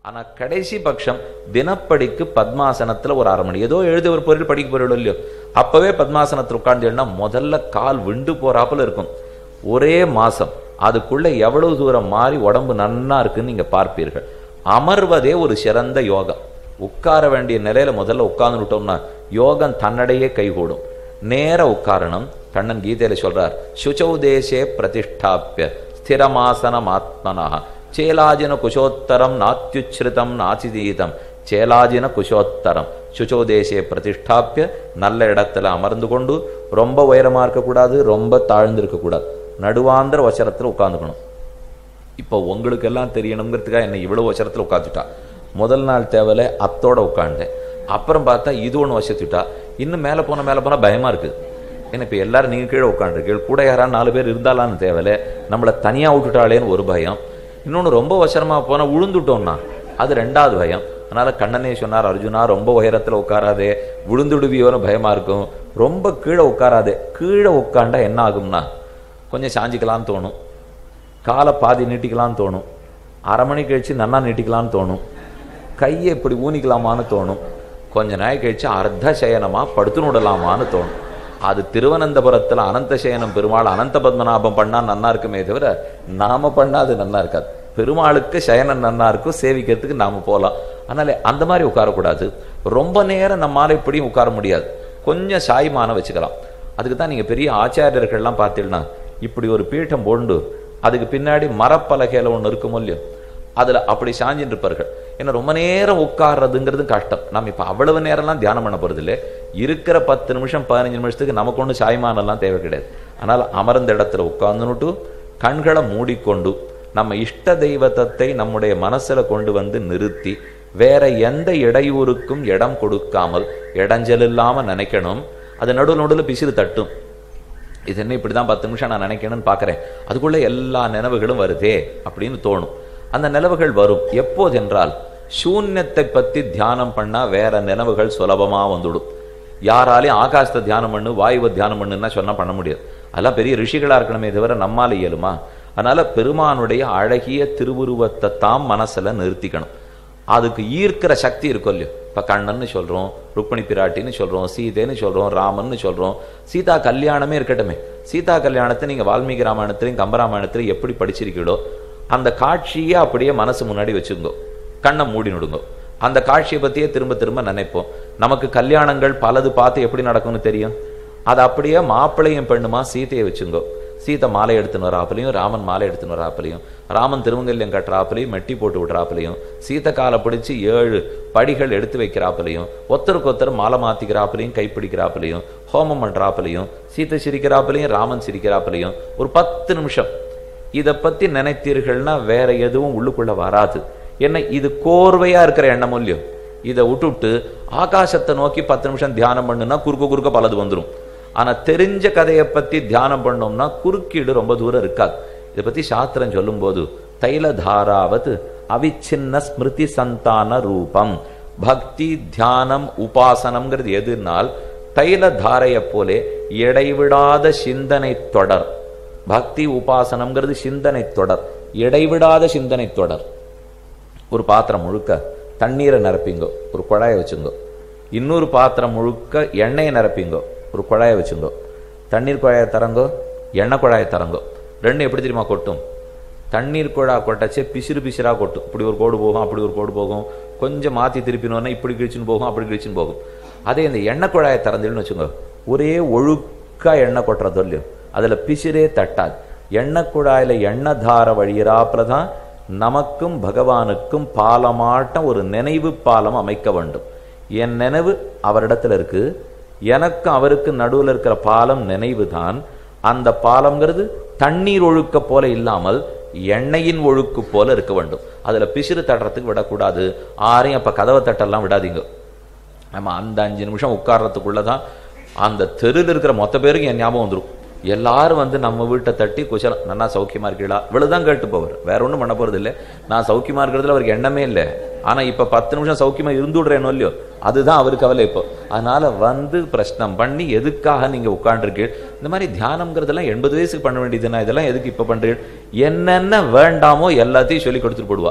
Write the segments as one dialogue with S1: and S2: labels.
S1: ஆனா கடைசி பட்சம் தினப்படிக்கு பத்மாசனத்துல ஒரு அரை மணி ஏதோ எழுதி ஒரு பொருள் படிக்க பொருள் இல்லையோ அப்பவே பத்மாசனத்துல உட்கார்ந்தேன்னா முதல்ல கால் விண்டு போறாப்புல இருக்கும் ஒரே மாசம் அதுக்குள்ள எவ்வளவு தூரம் மாறி உடம்பு நன்னா இருக்குன்னு நீங்க பார்ப்பீர்கள் அமர்வதே ஒரு சிறந்த யோகம் உட்கார வேண்டிய நிலையில முதல்ல உட்கார்ந்துட்டோம்னா யோகம் தன்னடையே கைகூடும் நேர உட்காரணும் கண்ணன் கீதையில சொல்றார் சுச்சௌ தேசே பிரதிஷ்டாப்பிய ஸ்திரமாசனம் ஆத்மனா சேலாஜின குஷோத்தரம் நாத்யுச்சிருதம் நாச்சிதீதம் சேலாஜின குஷோத்தரம் சுச்சோ தேசே பிரதிஷ்டாப்பிய நல்ல இடத்துல அமர்ந்து கொண்டு ரொம்ப உயரமா இருக்கக்கூடாது ரொம்ப தாழ்ந்து இருக்கக்கூடாது நடுவாந்திர வசரத்துல உட்காந்துக்கணும் இப்போ உங்களுக்கு எல்லாம் தெரியணுங்கிறதுக்காக என்ன இவ்வளவு வசரத்துல உட்காந்துட்டா முதல் நாள் தேவையில்ல அத்தோட உட்காண்டேன் அப்புறம் பார்த்தா இது ஒன்று வசத்துட்டா இன்னும் மேலே போன மேலே போனால் பயமா இருக்குது ஏன்னா இப்போ எல்லாரும் நீங்கள் கீழே உட்காந்துருக்கீங்க கூட யாராவது நாலு பேர் இருந்தாலான்னு தேவையில்ல நம்மளை தனியாக விட்டுட்டாளேன்னு ஒரு பயம் இன்னொன்று ரொம்ப வசரமா போனால் விழுந்துட்டோம்னா அது ரெண்டாவது பயம் அதனால கண்ணனே சொன்னார் அர்ஜுனா ரொம்ப உயரத்தில் உட்காராதே விழுந்துடுவியோன்னு பயமா இருக்கும் ரொம்ப கீழே உட்காராதே கீழே உட்காண்டா என்ன ஆகும்னா கொஞ்சம் சாஞ்சிக்கலாம்னு தோணும் காலை பாதி நீட்டிக்கலாம்னு தோணும் அரை மணி கழிச்சு நன்னா நீட்டிக்கலாம்னு தோணும் கையை இப்படி ஊனிக்கலாமான்னு தோணும் கொஞ்ச நாள் கழிச்சு அர்த்த சயனமா படுத்துன்னு விடலாமான்னு தோணும் அது திருவனந்தபுரத்துல அனந்த சயனம் பெருமாள் அனந்த பத்மநாபம் பண்ணா நன்னா இருக்குமே தவிர நாம பண்ணா அது நன்னா இருக்காது பெருமாளுக்கு சயனம் நன்னா இருக்கும் சேவிக்கிறதுக்கு நாம போகலாம் அதனால அந்த மாதிரி உட்காரக்கூடாது ரொம்ப நேரம் நம்மால இப்படியும் உட்கார முடியாது கொஞ்சம் சாய்மான வச்சுக்கலாம் அதுக்கு தான் நீங்க பெரிய ஆச்சாரியர்கள்லாம் பார்த்தீங்கன்னா இப்படி ஒரு பீட்டம் போண்டு அதுக்கு பின்னாடி மரப்பலகையில ஒன்று இருக்கும் இல்லையோ அதுல அப்படி சாஞ்சின்னு இருப்பார்கள் ஏன்னா ரொம்ப நேரம் உட்கார்றதுங்கிறது கஷ்டம் நம்ம இப்ப அவ்வளவு நேரம்லாம் தியானம் பண்ண போறது இல்லை இருக்கிற பத்து நிமிஷம் பதினஞ்சு நிமிஷத்துக்கு நமக்கு ஒன்றும் சாய்மானெல்லாம் தேவை கிடையாது அதனால அமர்ந்த இடத்துல உட்கார்ந்துனுட்டு கண்களை மூடிக்கொண்டு நம்ம இஷ்ட தெய்வத்தை நம்முடைய மனசுல கொண்டு வந்து நிறுத்தி வேற எந்த இடையூறுக்கும் இடம் கொடுக்காமல் இடைஞ்சல் இல்லாம நினைக்கணும் அது நடுவில் நடுவில் பிசிறு தட்டும் இது என்ன இப்படிதான் பத்து நிமிஷம் நான் நினைக்கணும்னு பார்க்கறேன் அதுக்குள்ள எல்லா நினைவுகளும் வருதே அப்படின்னு தோணும் அந்த நினைவுகள் வரும் எப்போதென்றால் சூன்யத்தை பத்தி தியானம் பண்ணா வேற நினைவுகள் சுலபமா வந்துடும் யாராலையும் ஆகாசத்தை தியானம் பண்ணு வாயுவை தியானம் பண்ணுன்னா சொன்னா பண்ண முடியாது அதெல்லாம் பெரிய ரிஷிகளா இருக்கணுமே தவிர நம்மால இயலுமா அதனால பெருமானுடைய அழகிய திருவுருவத்தை தாம் மனசுல நிறுத்திக்கணும் அதுக்கு ஈர்க்கிற சக்தி இருக்கும் இல்லையோ இப்ப கண்ணன்னு சொல்றோம் ருக்மிணி பிராட்டின்னு சொல்றோம் சீதைன்னு சொல்றோம் ராமன்னு சொல்றோம் சீதா கல்யாணமே இருக்கட்டுமே சீதா கல்யாணத்தை நீங்க வால்மீகி ராமாயணத்திலையும் கம்பராமாயணத்திலையும் எப்படி படிச்சிருக்கீங்களோ அந்த காட்சியே அப்படியே மனசு முன்னாடி வச்சுங்கோ கண்ணை மூடி நடுங்கோ அந்த காட்சியை பத்தியே திரும்ப திரும்ப நினைப்போம் நமக்கு கல்யாணங்கள் பலது பார்த்து எப்படி நடக்கும்னு தெரியும் அது அப்படியே மாப்பிள்ளையும் பெண்ணுமா சீதையை வச்சுங்கோ சீதை மாலை எடுத்துன்னு வராப்புலையும் ராமன் மாலை எடுத்துன்னு வராப்புலையும் ராமன் திருமங்கல்யம் கட்டுறாப்புலையும் மெட்டி போட்டு விடுறாப்புலையும் சீத்தை காலை பிடிச்சி ஏழு படிகள் எடுத்து வைக்கிறாப்புலையும் ஒருத்தருக்கு ஒருத்தர் மாலை மாத்திக்கிறாப்புலையும் கைப்பிடிக்கிறாப்புலையும் ஹோமம் பண்றாப்புலையும் சீத்தை சிரிக்கிறாப்புலையும் ராமன் சிரிக்கிறாப்புலையும் ஒரு பத்து நிமிஷம் இதை பத்தி நினைத்தீர்கள்னா வேற எதுவும் உள்ளுக்குள்ள வராது என்ன இது கோர்வையா இருக்கிற எண்ணம் இல்லையோ இதை விட்டுவிட்டு ஆகாசத்தை நோக்கி பத்து நிமிஷம் தியானம் பண்ணுனா குறுக்க குறுக்க பலது வந்துடும் ஆனா தெரிஞ்ச கதையை பத்தி தியானம் பண்ணோம்னா குறுக்கீடு ரொம்ப தூரம் இருக்காது இதை பத்தி சாஸ்திரம் சொல்லும்போது தைல தாராவத் அவிச்சின்ன ஸ்மிருதி சந்தான ரூபம் பக்தி தியானம் உபாசனம்ங்கிறது எதுனால் தைல தாரையை போலே இடைவிடாத சிந்தனை தொடர் பக்தி உபாசனம்ங்கிறது சிந்தனை தொடர் இடைவிடாத சிந்தனை தொடர் ஒரு பாத்திரம் முழுக்க தண்ணீரை நிரப்பிங்கோ ஒரு குழாயை வச்சுங்கோ இன்னொரு பாத்திரம் முழுக்க எண்ணெயை நிரப்பிங்கோ ஒரு குழாயை வச்சுங்கோ தண்ணீர் குழாயை தரங்கோ எண்ணெய் குழாயை தரங்கோ ரெண்டும் எப்படி தெரியுமா கொட்டும் தண்ணீர் குழா கொட்டச்சே பிசிறு பிசிறா கொட்டும் இப்படி ஒரு கோடு போகும் அப்படி ஒரு கோடு போகும் கொஞ்சம் மாற்றி திருப்பினோன்னா இப்படி கிழிச்சுன்னு போகும் அப்படி கிழிச்சுன்னு போகும் அதே இந்த எண்ணெய் குழாயை திறந்துன்னு வச்சுக்கோ ஒரே ஒழுக்கா எண்ணெய் கொட்டுறதோ இல்லையோ அதில் பிசிறே தட்டாது எண்ணெய் குழாயில் எண்ணெய் தார வழியிறாப்புல தான் நமக்கும் பகவானுக்கும் பாலமாட்டம் ஒரு நினைவு பாலம் அமைக்க வேண்டும் என் நினைவு அவரிடத்துல இருக்கு எனக்கும் அவருக்கு நடுவில் இருக்கிற பாலம் நினைவு தான் அந்த பாலம்ங்கிறது தண்ணீர் ஒழுக்க போல இல்லாமல் எண்ணெயின் ஒழுக்கு போல இருக்க வேண்டும் அதுல பிசிறு தட்டுறதுக்கு விடக்கூடாது ஆரையும் அப்ப கதவை தட்டெல்லாம் விடாதீங்க நம்ம அந்த அஞ்சு நிமிஷம் உட்கார்றதுக்குள்ளதான் அந்த தெருவில் இருக்கிற மொத்த பேருக்கு என் ஞாபகம் வந்துடும் எல்லாரும் வந்து நம்ம வீட்டை தட்டி குசலம் நல்லா சௌக்கியமா இருக்கீங்களா இவ்வளவுதான் கேட்டு போவார் வேற ஒண்ணும் பண்ண போறது இல்லை நான் சௌக்கியமா இருக்கிறதுல அவருக்கு எண்ணமே இல்லை ஆனா இப்ப பத்து நிமிஷம் சௌக்கியமா இருந்து விடுறேனோ இல்லையோ அதுதான் அவருக்கு கவலை இப்போ அதனால வந்து பிரச்சனம் பண்ணி எதுக்காக நீங்க உட்காந்துருக்கு இந்த மாதிரி தியானம்ங்கிறதெல்லாம் எண்பது வயசுக்கு பண்ண வேண்டியதுன்னா இதெல்லாம் எதுக்கு இப்ப பண்றீங்க என்னென்ன வேண்டாமோ எல்லாத்தையும் சொல்லி கொடுத்துட்டு போடுவா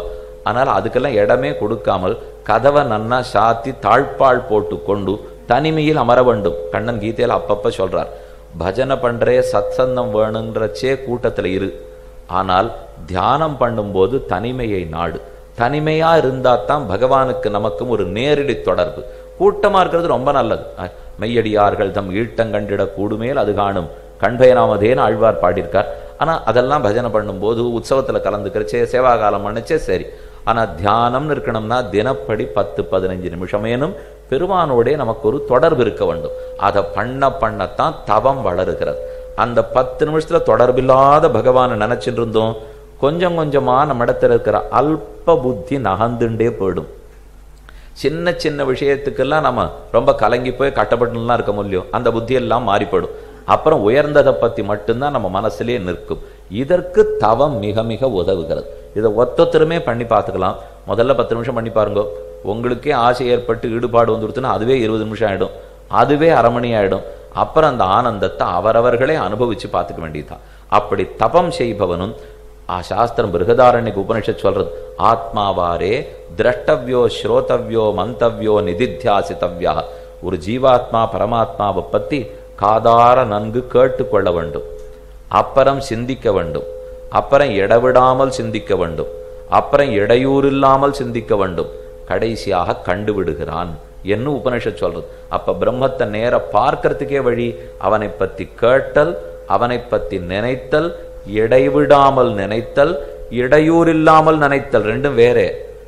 S1: அதனால அதுக்கெல்லாம் இடமே கொடுக்காமல் கதவை நன்னா சாத்தி தாழ்பாள் போட்டு கொண்டு தனிமையில் அமர வேண்டும் கண்ணன் கீதையில அப்பப்ப சொல்றார் பஜனை பண்றே சத்சந்தம் வேணுன்றச்சே கூட்டத்துல இரு ஆனால் தியானம் பண்ணும்போது தனிமையை நாடு தனிமையா இருந்தா தான் பகவானுக்கு நமக்கும் ஒரு நேரடி தொடர்பு கூட்டமா இருக்கிறது ரொம்ப நல்லது அஹ், மெய்யடியார்கள் தம் ஈட்டங்கண்டிட கூடுமேல் அது காணும் கண்பயனாமதேன்னு ஆழ்வார் பாடியிருக்கார் ஆனா அதெல்லாம் பஜனை பண்ணும்போது உற்சவத்துல கலந்துக்கிறச்சே சேவா காலம் பண்ணுச்சே சரி ஆனா தியானம்னு இருக்கணும்னா தினப்படி பத்து பதினஞ்சு நிமிஷமேனும் பெருமானோடே நமக்கு ஒரு தொடர்பு இருக்க வேண்டும் அதை பண்ண பண்ணத்தான் தவம் வளருகிறது அந்த பத்து நிமிஷத்துல தொடர்பில்லாத பகவானை நினைச்சிட்டு இருந்தோம் கொஞ்சம் கொஞ்சமா நம்ம இடத்துல இருக்கிற அல்ப புத்தி நகர்ந்துண்டே போயிடும் சின்ன சின்ன விஷயத்துக்கெல்லாம் நம்ம ரொம்ப கலங்கி போய் கட்டப்பட்டுலாம் இருக்க முடியும் அந்த புத்தி எல்லாம் மாறிப்படும் அப்புறம் உயர்ந்ததை பத்தி மட்டும்தான் நம்ம மனசுலயே நிற்கும் இதற்கு தவம் மிக மிக உதவுகிறது இதை ஒத்தொத்தருமே பண்ணி பார்த்துக்கலாம் முதல்ல பத்து நிமிஷம் பண்ணி பாருங்க உங்களுக்கே ஆசை ஏற்பட்டு ஈடுபாடு வந்துடுத்துன்னா அதுவே இருபது நிமிஷம் ஆயிடும் அதுவே அரை மணி ஆயிடும் அப்புறம் அந்த ஆனந்தத்தை அவரவர்களே அனுபவிச்சு பார்த்துக்க வேண்டியதுதான் அப்படி தபம் செய்பவனும் ஆ சாஸ்திரம் பிருகதாரண்யக்கு உபனிஷத் சொல்றது ஆத்மாவாரே திரஷ்டவ்யோ ஸ்ரோதவ்யோ மந்தவ்யோ நிதித்தியாசித்தவ்யா ஒரு ஜீவாத்மா பரமாத்மாவை பத்தி காதார நன்கு கேட்டுக்கொள்ள வேண்டும் அப்புறம் சிந்திக்க வேண்டும் அப்புறம் இடவிடாமல் சிந்திக்க வேண்டும் அப்புறம் இடையூறில்லாமல் சிந்திக்க வேண்டும் கடைசியாக கண்டுவிடுகிறான் என்ன உபனிஷத் சொல்றது அப்ப பிரம்மத்தை நேர பார்க்கறதுக்கே வழி அவனை பத்தி கேட்டல் அவனை பத்தி நினைத்தல் இடைவிடாமல் நினைத்தல் இடையூறில்லாமல் நினைத்தல் ரெண்டும் வேறே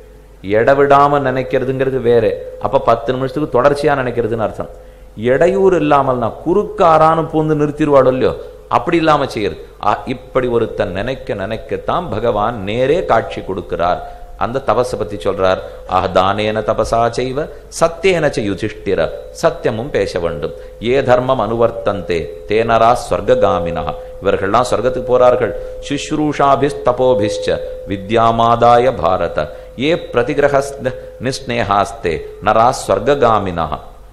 S1: இடவிடாம நினைக்கிறதுங்கிறது வேற அப்ப பத்து நிமிஷத்துக்கு தொடர்ச்சியா நினைக்கிறதுன்னு அர்த்தம் இடையூறு இல்லாமல் நான் குறுக்காரான்னு பூந்து நிறுத்திடுவாடோ இல்லையோ அப்படி இல்லாம செய்யறது ஆ, இப்படி ஒருத்தன் நினைக்க நினைக்கத்தான் பகவான் நேரே காட்சி கொடுக்கிறார் அந்த தபஸை பத்தி சொல்றார் ஆஹ் தானேன தபசா செய்வ சத்தியேன செ யுதிஷ்டிர சத்தியமும் பேச வேண்டும் ஏ தர்மம் அனுவர்த்தந்தே தேனரா ஸ்வர்காமினா இவர்கள்லாம் சொர்க்கத்துக்கு போறார்கள் சுஷ்ரூஷாபிஸ் தபோபிஷ்ச வித்யாமாதாய பாரத ஏ பிரதிகிரக நிஸ்நேகாஸ்தே நரா ஸ்வர்காமினா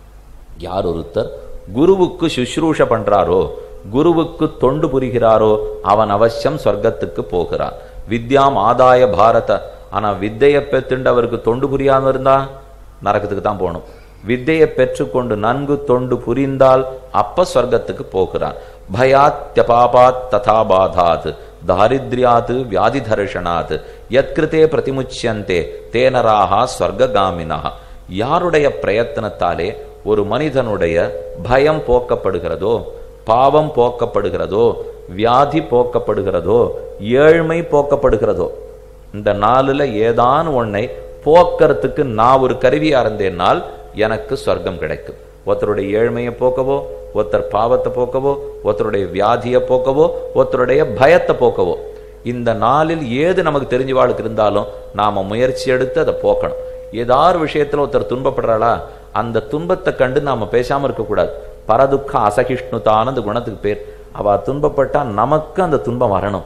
S1: யார் ஒருத்தர் குருவுக்கு சுஷ்ரூஷ பண்றாரோ குருவுக்கு தொண்டு புரிகிறாரோ அவன் அவசியம் சொர்க்கத்துக்கு போகிறான் வித்யாம் ஆதாய பாரத ஆனா வித்தையை பெற்றுண்டு அவருக்கு தொண்டு புரியாம இருந்தா நரகத்துக்கு தான் போகணும் வித்தையை பெற்றுக்கொண்டு நன்கு தொண்டு புரிந்தால் அப்ப சொர்க்கத்துக்கு போகிறான் பயாத்யபாபாத் ததா பாதாத் தாரித்ரியாத் வியாதி தர்ஷனாத் யத்கிருதே பிரதிமுச்சியந்தே தேனராகா ஸ்வர்காமினா யாருடைய பிரயத்தனத்தாலே ஒரு மனிதனுடைய பயம் போக்கப்படுகிறதோ பாவம் போக்கப்படுகிறதோ வியாதி போக்கப்படுகிறதோ ஏழ்மை போக்கப்படுகிறதோ இந்த நாலுல ஏதான் ஒன்னை போக்கறதுக்கு நான் ஒரு கருவியா இருந்தேனால் எனக்கு சொர்க்கம் கிடைக்கும் ஒருத்தருடைய ஏழ்மையை போக்கவோ ஒருத்தர் பாவத்தை போக்கவோ ஒருத்தருடைய வியாதியை போக்கவோ ஒருத்தருடைய பயத்தை போக்கவோ இந்த நாளில் ஏது நமக்கு தெரிஞ்ச வாழ்க்கை இருந்தாலும் நாம முயற்சி எடுத்து அதை போக்கணும் ஏதாவது விஷயத்துல ஒருத்தர் துன்பப்படுறாளா அந்த துன்பத்தை கண்டு நாம பேசாம இருக்கக்கூடாது பரதுக்க அசகிஷ்ணுதான அந்த குணத்துக்கு பேர் அவ துன்பப்பட்டா நமக்கு அந்த துன்பம் வரணும்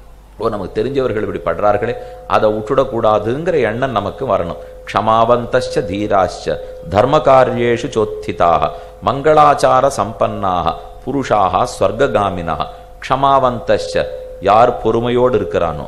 S1: ஓ நமக்கு தெரிஞ்சவர்கள் இப்படி படுறார்களே அதை விட்டுடக்கூடாதுங்கிற எண்ணம் நமக்கு வரணும் க்ஷமாவந்தச்ச தீராச்ச தர்ம காரியேஷு சோத்திதாக மங்களாச்சார சம்பன்னாக புருஷாக ஸ்வர்காமினா க்ஷமாவந்தச்ச யார் பொறுமையோடு இருக்கிறானோ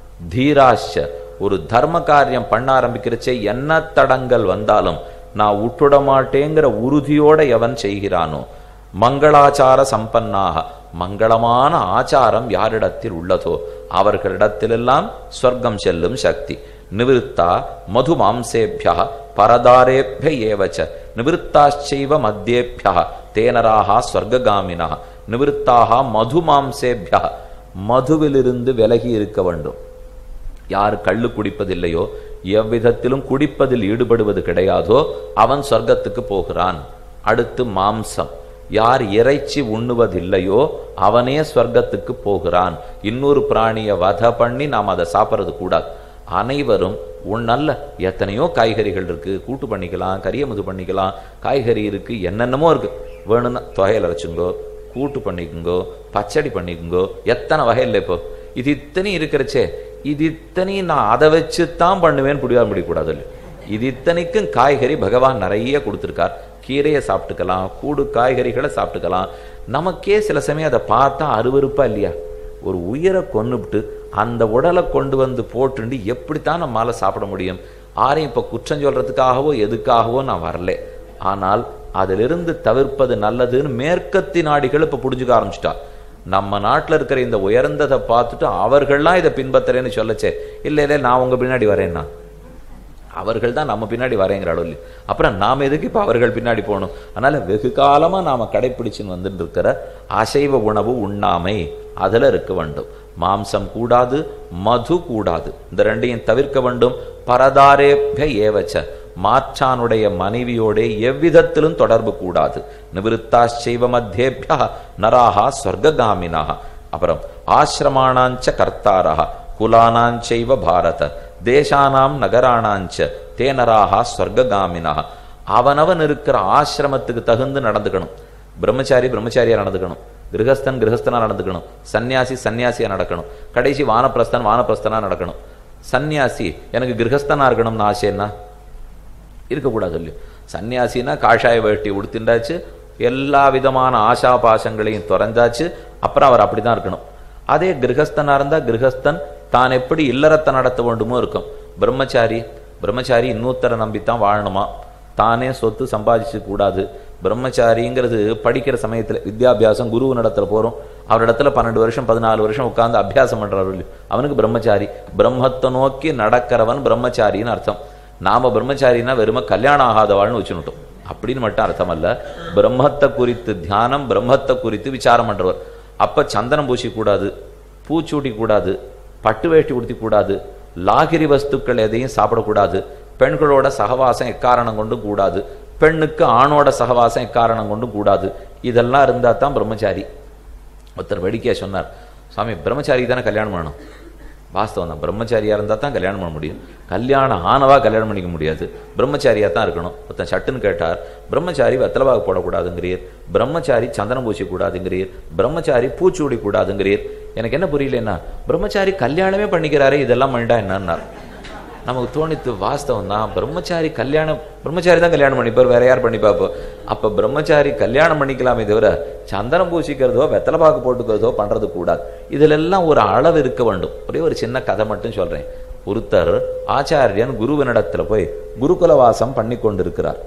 S1: தீராச்ச ஒரு தர்ம காரியம் பண்ண ஆரம்பிக்கிறச்சே என்ன தடங்கள் வந்தாலும் நான் விட்டுட மாட்டேங்கிற உறுதியோட எவன் செய்கிறானோ மங்களாச்சார சம்பன்னாக மங்களமான ஆச்சாரம் யாரிடத்தில் உள்ளதோ அவர்களிடத்திலெல்லாம் ஸ்வர்க்கம் செல்லும் சக்தி நிவிருத்தா மது மாம்சேபியா பரதாரேபிய ஏவச்ச நிவிருத்தாச்சைவ மத்தியேபியா தேனராக ஸ்வர்காமினா நிவிருத்தாக மது மாம்சேபியா மதுவிலிருந்து விலகி இருக்க வேண்டும் யார் கள்ளு குடிப்பதில்லையோ எவ்விதத்திலும் குடிப்பதில் ஈடுபடுவது கிடையாதோ அவன் சொர்க்கத்துக்கு போகிறான் அடுத்து மாம்சம் யார் இறைச்சி உண்ணுவதில்லையோ அவனே ஸ்வர்க்கத்துக்கு போகிறான் இன்னொரு பிராணியை வத பண்ணி நாம் அதை சாப்பிட்றது கூடாது அனைவரும் உன்னல்ல எத்தனையோ காய்கறிகள் இருக்கு கூட்டு பண்ணிக்கலாம் கரியமுது பண்ணிக்கலாம் காய்கறி இருக்கு என்னென்னமோ இருக்கு வேணும்னா தொகையில் அரைச்சுங்கோ கூட்டு பண்ணிக்குங்கோ பச்சடி பண்ணிக்குங்கோ எத்தனை வகையில் இப்போ இது இத்தனை இருக்கிறச்சே இது இத்தனை நான் அதை வச்சு தான் பண்ணுவேன்னு புடிவாக முடியக்கூடாது இல்லை இது இத்தனைக்கும் காய்கறி பகவான் நிறைய கொடுத்துருக்கார் கீரையை சாப்பிட்டுக்கலாம் கூடு காய்கறிகளை சாப்பிட்டுக்கலாம் நமக்கே சில சமயம் அதை பார்த்தா அருவருப்பா இல்லையா ஒரு உயிரை கொன்னுபிட்டு அந்த உடலை கொண்டு வந்து போட்டுண்டு எப்படித்தான் நம்மால சாப்பிட முடியும் ஆரையும் இப்ப குற்றம் சொல்றதுக்காகவோ எதுக்காகவோ நான் வரல ஆனால் அதிலிருந்து தவிர்ப்பது நல்லதுன்னு மேற்கத்தி நாடுகள் இப்ப புடிஞ்சுக்க ஆரம்பிச்சிட்டா நம்ம நாட்டுல இருக்கிற இந்த உயர்ந்ததை பார்த்துட்டு அவர்கள்லாம் இதை பின்பற்றுறேன்னு சொல்லச்சே இல்ல இல்ல நான் உங்க பின்னாடி வரேன்னா அவர்கள் தான் நம்ம பின்னாடி வரேங்கிற அளவு இல்லை அப்புறம் நாம எதுக்கு இப்ப அவர்கள் பின்னாடி போகணும் அதனால வெகு காலமா நாம கடைப்பிடிச்சுன்னு வந்துட்டு இருக்கிற அசைவ உணவு உண்ணாமை அதுல இருக்க வேண்டும் மாம்சம் கூடாது மது கூடாது இந்த ரெண்டையும் தவிர்க்க வேண்டும் பரதாரேபிய ஏவச்ச மாற்றானுடைய மனைவியோட எவ்விதத்திலும் தொடர்பு கூடாது நிவிருத்தாச்சைவ மத்தியேபியா நராகா சொர்க்ககாமினா அப்புறம் ஆசிரமானாஞ்ச கர்த்தாரா குலானாஞ்சைவ பாரத தேசானாம் நகராணாஞ்ச தேனராகா ஸ்வர்காமினா அவனவன் இருக்கிற ஆசிரமத்துக்கு தகுந்து நடந்துக்கணும் பிரம்மச்சாரி பிரம்மச்சாரியா நடந்துக்கணும் கிரகஸ்தன் கிரகஸ்தனா நடந்துக்கணும் சன்னியாசி சன்னியாசியா நடக்கணும் கடைசி வானப்பிரஸ்தன் வானப்பிரஸ்தனா நடக்கணும் சன்னியாசி எனக்கு கிரகஸ்தனா இருக்கணும்னு ஆசை என்ன இருக்கக்கூடாது இல்லையோ சன்னியாசினா காஷாய வேட்டி உடுத்திண்டாச்சு எல்லா விதமான ஆசா பாசங்களையும் துறந்தாச்சு அப்புறம் அவர் அப்படிதான் இருக்கணும் அதே கிரகஸ்தனா இருந்தா கிரகஸ்தன் தான் எப்படி இல்லறத்தை நடத்த வேண்டுமோ இருக்கும் பிரம்மச்சாரி பிரம்மச்சாரி இன்னொருத்தரை நம்பித்தான் வாழணுமா தானே சொத்து சம்பாதிச்சு கூடாது பிரம்மச்சாரிங்கிறது படிக்கிற சமயத்துல வித்யாபியாசம் குரு நடத்துல போறோம் அவரிடத்துல பன்னெண்டு வருஷம் பதினாலு வருஷம் உட்கார்ந்து அபியாசம் பண்றவர் அவனுக்கு பிரம்மச்சாரி பிரம்மத்தை நோக்கி நடக்கிறவன் பிரம்மச்சாரின்னு அர்த்தம் நாம பிரம்மச்சாரின்னா வெறும கல்யாணம் ஆகாதவாள்னு வச்சுனுட்டோம் அப்படின்னு மட்டும் அர்த்தம் அல்ல பிரம்மத்தை குறித்து தியானம் பிரம்மத்தை குறித்து விசாரம் பண்றவர் அப்ப சந்தனம் பூசி கூடாது பூச்சூட்டி கூடாது பட்டு வேஷ்டி உடுத்தி கூடாது லாகிரி வஸ்துக்கள் எதையும் சாப்பிடக்கூடாது பெண்களோட சகவாசம் எக்காரணம் கொண்டும் கூடாது பெண்ணுக்கு ஆணோட சகவாசம் எக்காரணம் கொண்டும் கூடாது இதெல்லாம் இருந்தா தான் பிரம்மச்சாரி ஒருத்தர் வேடிக்கையா சொன்னார் சுவாமி பிரம்மச்சாரி தானே கல்யாணம் பண்ணணும் வாஸ்தவம் தான் பிரம்மச்சாரியா இருந்தா தான் கல்யாணம் பண்ண முடியும் கல்யாணம் ஆனவா கல்யாணம் பண்ணிக்க முடியாது பிரம்மச்சாரியா தான் இருக்கணும் ஒருத்தன் சட்டுன்னு கேட்டார் பிரம்மச்சாரி வெத்தலவாக போடக்கூடாதுங்கிறீர் பிரம்மச்சாரி சந்தனம் பூசி கூடாதுங்கிறீர் பிரம்மச்சாரி பூச்சூடி கூடாதுங்கிறீர் எனக்கு என்ன புரியலன்னா பிரம்மச்சாரி கல்யாணமே பண்ணிக்கிறாரே இதெல்லாம் பண்ணிட்டா என்னன்னார் நமக்கு தோணித்து வாஸ்தவம் தான் பிரம்மச்சாரி கல்யாணம் பிரம்மச்சாரி தான் கல்யாணம் பண்ணிப்பார் வேற யார் பண்ணிப்பாப்போ அப்ப பிரம்மச்சாரி கல்யாணம் பண்ணிக்கலாமே தவிர சந்தனம் பூசிக்கிறதோ வெத்தலை பாக்கு போட்டுக்கிறதோ பண்றது கூடாது இதுல எல்லாம் ஒரு அளவு இருக்க வேண்டும் ஒரே ஒரு சின்ன கதை மட்டும் சொல்றேன் ஒருத்தர் ஆச்சாரியன் குருவினிடத்துல போய் குருகுல வாசம் பண்ணி கொண்டிருக்கிறார்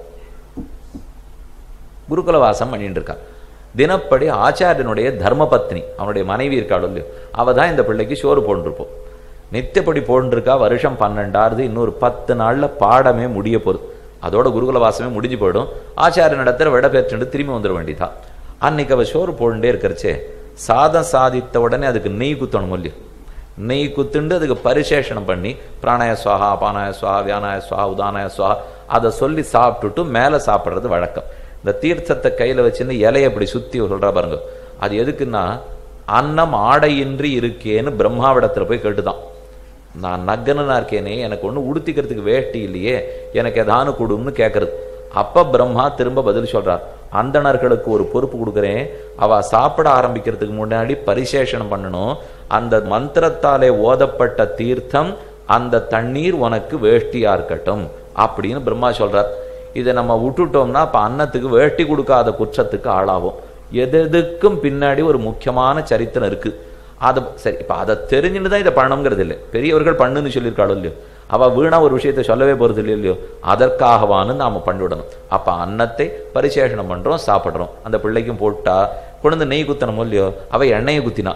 S1: குருகுல வாசம் பண்ணிட்டு இருக்கார் தினப்படி ஆச்சாரியனுடைய தர்மபத்னி அவனுடைய மனைவி இருக்காள் இல்லையோ அவ தான் இந்த பிள்ளைக்கு சோறு போட்டிருப்போம் நித்தியப்படி போட்டிருக்கா வருஷம் பன்னெண்டாவது இன்னொரு பத்து நாள்ல பாடமே முடிய போகுது அதோட குருகுல வாசமே முடிஞ்சு போயிடும் ஆச்சாரியனிடத்துல விட பெற்றுட்டு திரும்பி வந்துட வேண்டியதான் அன்னைக்கு அவ சோறு போட்டுட்டே இருக்கிறச்சே சாதம் சாதித்த உடனே அதுக்கு நெய் குத்தணும் இல்லையோ நெய் குத்துண்டு அதுக்கு பரிசேஷனம் பண்ணி பிராணாய சுவாகா அபானாய சுவாகா வியானாய சுவாகா உதானாய சுவாகா அதை சொல்லி சாப்பிட்டுட்டு மேலே சாப்பிட்றது வழக்கம் இந்த தீர்த்தத்தை கையில வச்சுன்னு இலையை அப்படி சுத்தி சொல்றா பாருங்க அது எதுக்குன்னா அன்னம் ஆடையின்றி இருக்கேன்னு பிரம்மாவிடத்துல போய் கேட்டுதான் நான் நக்கனா இருக்கேனே எனக்கு ஒண்ணு உடுத்திக்கிறதுக்கு வேஷ்டி இல்லையே எனக்கு எதானு கொடுன்னு கேட்கறது அப்ப பிரம்மா திரும்ப பதில் சொல்றார் அந்தணர்களுக்கு ஒரு பொறுப்பு கொடுக்குறேன் அவ சாப்பிட ஆரம்பிக்கிறதுக்கு முன்னாடி பரிசேஷனம் பண்ணணும் அந்த மந்திரத்தாலே ஓதப்பட்ட தீர்த்தம் அந்த தண்ணீர் உனக்கு வேஷ்டியா இருக்கட்டும் அப்படின்னு பிரம்மா சொல்றார் இதை நம்ம விட்டுட்டோம்னா அப்ப அன்னத்துக்கு வேட்டி கொடுக்காத குற்றத்துக்கு ஆளாகும் எது எதுக்கும் பின்னாடி ஒரு முக்கியமான சரித்திரம் இருக்கு அது சரி இப்ப அதை தெரிஞ்சுட்டு தான் இதை பண்ணணுங்கிறது இல்லை பெரியவர்கள் பண்ணுன்னு சொல்லியிருக்காளோ இல்லையோ அவ வீணா ஒரு விஷயத்தை சொல்லவே போறது இல்லையோ இல்லையோ அதற்காகவான்னு நாம பண்ணிவிடணும் அப்ப அன்னத்தை பரிசேஷனம் பண்றோம் சாப்பிடுறோம் அந்த பிள்ளைக்கும் போட்டா கொண்டு நெய் குத்தணும் இல்லையோ அவ எண்ணெயை குத்தினா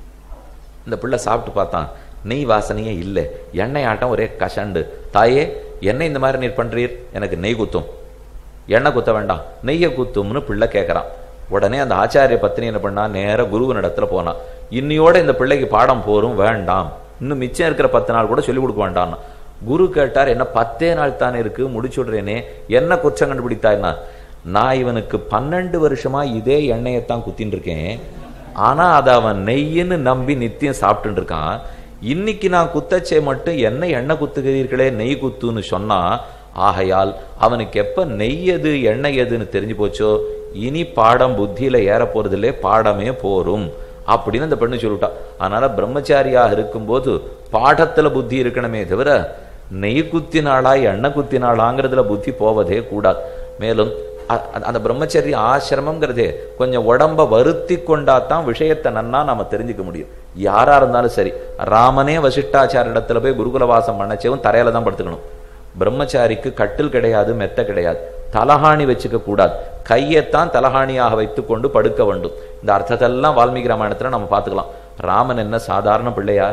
S1: இந்த பிள்ளை சாப்பிட்டு பார்த்தான் நெய் வாசனையே இல்லை எண்ணெய் ஆட்டம் ஒரே கஷண்டு தாயே என்ன இந்த மாதிரி நீர் பண்றீர் எனக்கு நெய் குத்தும் எண்ணெய் குத்த வேண்டாம் நெய்யை குத்தும்னு பிள்ளை கேட்கறான் உடனே அந்த ஆச்சாரிய பத்தினி என்ன பண்ணா நேர குருவின் இடத்துல போனான் இன்னியோட இந்த பிள்ளைக்கு பாடம் போரும் வேண்டாம் இன்னும் மிச்சம் இருக்கிற பத்து நாள் கூட சொல்லிக் கொடுக்க வேண்டாம்னா குரு கேட்டார் என்ன பத்தே நாள் தானே இருக்கு முடிச்சு விடுறேனே என்ன குற்றம் கண்டுபிடித்தாய்னா நான் இவனுக்கு பன்னெண்டு வருஷமா இதே எண்ணெயைத்தான் குத்தின்னு இருக்கேன் ஆனா அதை அவன் நெய்ன்னு நம்பி நித்தியம் சாப்பிட்டு இருக்கான் இன்னைக்கு நான் குத்தச்சே மட்டும் என்ன எண்ணெய் குத்துகிறீர்களே நெய் குத்துன்னு சொன்னா ஆகையால் அவனுக்கு எப்ப நெய் எது எண்ணெய் எதுன்னு தெரிஞ்சு போச்சோ இனி பாடம் புத்தியில ஏற போறதில்லே பாடமே போரும் அப்படின்னு அந்த பெண்ணு சொல்லிட்டா அதனால பிரம்மச்சாரியாக இருக்கும்போது பாடத்துல புத்தி இருக்கணுமே தவிர நெய் குத்தினாளா எண்ணெய் குத்தினாளாங்கிறதுல புத்தி போவதே கூடாது மேலும் அ- அ- அந்த பிரம்மச்சரிய ஆசிரமம்ங்கிறதே கொஞ்சம் உடம்ப வருத்தி கொண்டாதான் விஷயத்தை நன்னா நாம தெரிஞ்சுக்க முடியும் யாரா இருந்தாலும் சரி ராமனே வசிஷ்டாச்சார இடத்துல போய் குருகுலவாசம் பண்ணச்சேவும் தரையில தான் படுத்துக்கணும் பிரம்மச்சாரிக்கு கட்டில் கிடையாது மெத்த கிடையாது தலஹாணி வச்சுக்க கூடாது கையைத்தான் தலஹாணியாக வைத்துக்கொண்டு படுக்க வேண்டும் இந்த அர்த்தத்தெல்லாம் வால்மீகி ராமாயணத்துல நம்ம பார்த்துக்கலாம் ராமன் என்ன சாதாரண பிள்ளையா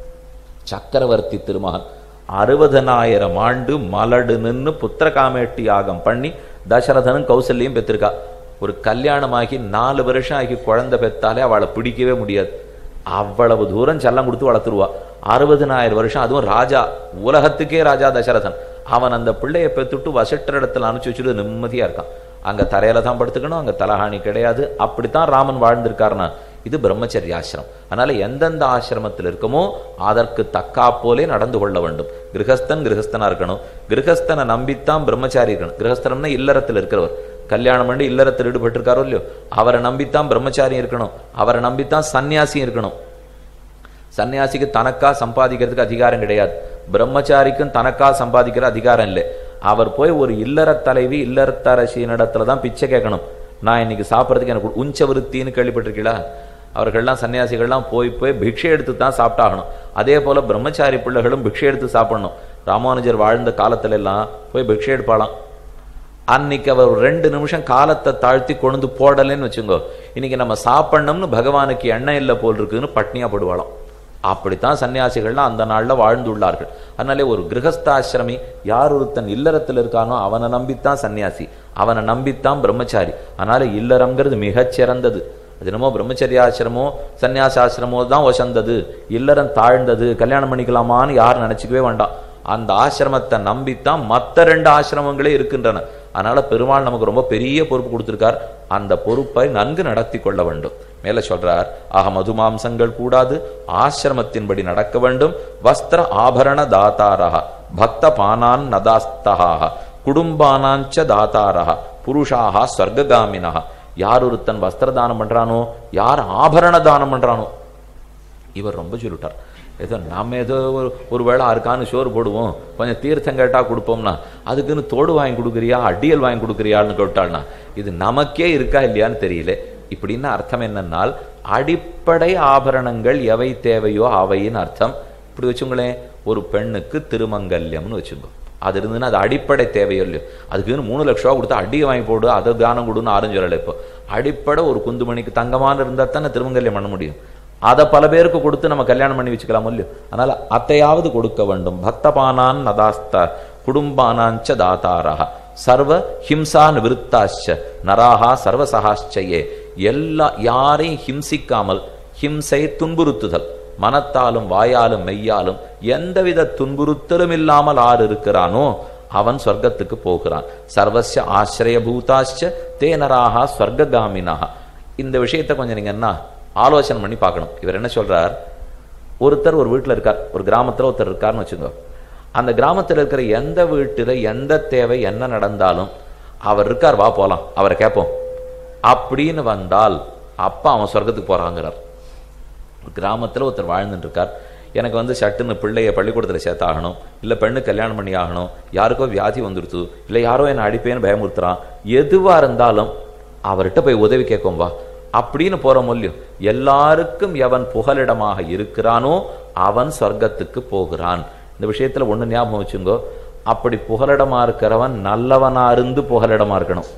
S1: சக்கரவர்த்தி திருமகன் அறுபதனாயிரம் ஆண்டு மலடு நின்னு புத்திர காமேட்டி யாகம் பண்ணி தசரதனும் கௌசல்யம் பெற்றிருக்கா ஒரு கல்யாணமாகி நாலு வருஷம் ஆகி குழந்தை பெத்தாலே அவளை பிடிக்கவே முடியாது அவ்வளவு தூரம் செல்லம் கொடுத்து வளர்த்துருவா அறுபதனாயிரம் வருஷம் அதுவும் ராஜா உலகத்துக்கே ராஜா தசரதன் அவன் அந்த பிள்ளைய பெத்துட்டு வசிட்டர் இடத்துல அனுப்பிச்சு வச்சுட்டு நிம்மதியா இருக்கான் அங்க தரையில தான் படுத்துக்கணும் அங்க தலஹானி கிடையாது அப்படித்தான் ராமன் வாழ்ந்திருக்காருன்னா இது பிரம்மச்சரிய ஆசிரமம் அதனால எந்தெந்த ஆசிரமத்தில் இருக்குமோ அதற்கு தக்கா போலே நடந்து கொள்ள வேண்டும் கிரகஸ்தன் கிரகஸ்தனா இருக்கணும் கிரகஸ்தனை நம்பித்தான் பிரம்மச்சாரி இருக்கணும் கிரகஸ்தனம்னா இல்லறத்தில் இருக்கிறவர் கல்யாணம் பண்ணி இல்லறத்தில் ஈடுபட்டிருக்காரோ இல்லையோ அவரை நம்பித்தான் பிரம்மச்சாரியும் இருக்கணும் அவரை நம்பித்தான் சன்னியாசியும் இருக்கணும் சன்னியாசிக்கு தனக்கா சம்பாதிக்கிறதுக்கு அதிகாரம் கிடையாது பிரம்மச்சாரிக்கும் தனக்கா சம்பாதிக்கிற அதிகாரம் இல்லை அவர் போய் ஒரு இல்லற தலைவி இல்லறத்தரசியினிடத்துல தான் பிச்சை கேட்கணும் நான் இன்னைக்கு சாப்பிட்றதுக்கு எனக்கு உஞ்ச விருத்தின்னு கேள்விப்பட்டிருக்கீங்களா அவர்கள்லாம் சன்னியாசிகள்லாம் போய் போய் பிக்ஷை எடுத்து தான் சாப்பிட்டாகணும் அதே போல பிரம்மச்சாரி பிள்ளைகளும் பிக்ஷை எடுத்து சாப்பிடணும் ராமானுஜர் வாழ்ந்த காலத்துல எல்லாம் போய் பிக்ஷை எடுப்பாளாம் அன்னைக்கு அவர் ஒரு ரெண்டு நிமிஷம் காலத்தை தாழ்த்தி கொண்டு போடலைன்னு வச்சுங்கோ இன்னைக்கு நம்ம சாப்பிடணும்னு பகவானுக்கு எண்ணெய் இல்லை போல் இருக்குன்னு பட்னியா போடுவாளாம் அப்படித்தான் சன்னியாசிகள்லாம் அந்த நாள்ல வாழ்ந்துள்ளார்கள் அதனாலே ஒரு கிரகஸ்தாசிரமி யார் ஒருத்தன் இல்லறத்தில் இருக்கானோ அவனை நம்பித்தான் சன்னியாசி அவனை நம்பித்தான் பிரம்மச்சாரி அதனால இல்லறம்ங்கிறது மிகச் சிறந்தது அது என்னமோ பிரம்மச்சரியாசிரமோ சன்னியாசாசிரமோ தான் வசந்தது இல்லறம் தாழ்ந்தது கல்யாணம் பண்ணிக்கலாமான்னு யாரும் நினைச்சுக்கவே வேண்டாம் அந்த ஆசிரமத்தை நம்பித்தான் மற்ற ரெண்டு ஆசிரமங்களே இருக்கின்றன அதனால பெருமாள் நமக்கு ரொம்ப பெரிய பொறுப்பு கொடுத்திருக்கார் அந்த பொறுப்பை நன்கு நடத்தி கொள்ள வேண்டும் மேல சொல்றார் ஆக மதுமாம்சங்கள் கூடாது ஆசிரமத்தின்படி நடக்க வேண்டும் வஸ்திர ஆபரண தாத்தாரா பக்த பானான் நதாஸ்தகா குடும்பானாஞ்ச தாத்தாரா புருஷாக ஸ்வர்ககாமினா யார் ஒருத்தன் வஸ்திர தானம் பண்றானோ யார் ஆபரண தானம் பண்றானோ இவர் ரொம்ப சொல்லிட்டார் ஏதோ நம்ம ஏதோ ஒரு ஒரு வேளை ஆருக்கான்னு சோறு போடுவோம் கொஞ்சம் தீர்த்தம் கேட்டா கொடுப்போம்னா அதுக்குன்னு தோடு வாங்கி கொடுக்குறியா அடியல் வாங்கி கொடுக்குறியான்னு கேட்டாள்னா இது நமக்கே இருக்கா இல்லையான்னு தெரியல இப்படின்னு அர்த்தம் என்னன்னால் அடிப்படை ஆபரணங்கள் எவை தேவையோ அவைன்னு அர்த்தம் இப்படி வச்சுங்களேன் ஒரு பெண்ணுக்கு திருமங்கல்யம்னு வச்சுக்கோ அது இருந்ததுன்னா அது அடிப்படை தேவையோ இல்லையோ அதுக்குன்னு மூணு லட்ச ரூபா கொடுத்தா அடியை வாங்கி போடு அதை தானம் கொடுன்னு ஆரஞ்சு சொல்லலை இப்போ அடிப்படை ஒரு குந்துமணிக்கு தங்கமான இருந்தால் தானே திருமங்கல்யம் பண்ண முடியும் அதை பல பேருக்கு கொடுத்து நம்ம கல்யாணம் பண்ணி வச்சுக்கலாம் இல்லையோ அதனால அத்தையாவது கொடுக்க வேண்டும் பக்தபானான் நதாஸ்த குடும்பானாஞ்ச தாத்தாரா சர்வ ஹிம்சா நிவிருத்தாச்ச நராகா சர்வசகாச்சயே எல்லா யாரையும் ஹிம்சிக்காமல் ஹிம்சை துன்புறுத்துதல் மனத்தாலும் வாயாலும் மெய்யாலும் எந்தவித துன்புறுத்தலும் இல்லாமல் ஆறு இருக்கிறானோ அவன் சொர்க்கத்துக்கு போகிறான் சர்வசிய ஆசிரியபூதாச்ச தேனராக ஸ்வர்காமினா இந்த விஷயத்தை கொஞ்சம் நீங்க என்ன ஆலோசனை பண்ணி பார்க்கணும் இவர் என்ன சொல்றார் ஒருத்தர் ஒரு வீட்டில் இருக்கார் ஒரு கிராமத்தில் ஒருத்தர் இருக்கார்னு வச்சுக்கோ அந்த கிராமத்தில் இருக்கிற எந்த வீட்டில் எந்த தேவை என்ன நடந்தாலும் அவர் இருக்கார் வா போலாம் அவரை கேட்போம் அப்படின்னு வந்தால் அப்பா அவன் சொர்க்கத்துக்கு போறாங்கிறார் ஒரு கிராமத்தில் ஒருத்தர் வாழ்ந்துட்டு இருக்கார் எனக்கு வந்து சட்டுன்னு பிள்ளைய பள்ளிக்கூடத்தில் சேர்த்தாகணும் இல்லை பெண்ணு கல்யாணம் பண்ணி ஆகணும் யாருக்கோ வியாதி வந்துடுத்து இல்லை யாரோ என்னை அடிப்பேன்னு பயமுறுத்துறான் எதுவாக இருந்தாலும் அவர்கிட்ட போய் உதவி கேட்கும் வா அப்படின்னு போற மொழியும் எல்லாருக்கும் எவன் புகலிடமாக இருக்கிறானோ அவன் சொர்க்கத்துக்கு போகிறான் இந்த விஷயத்துல ஒண்ணு ஞாபகம் வச்சுங்கோ அப்படி புகலிடமா இருக்கிறவன் நல்லவனா இருந்து புகலிடமா இருக்கணும்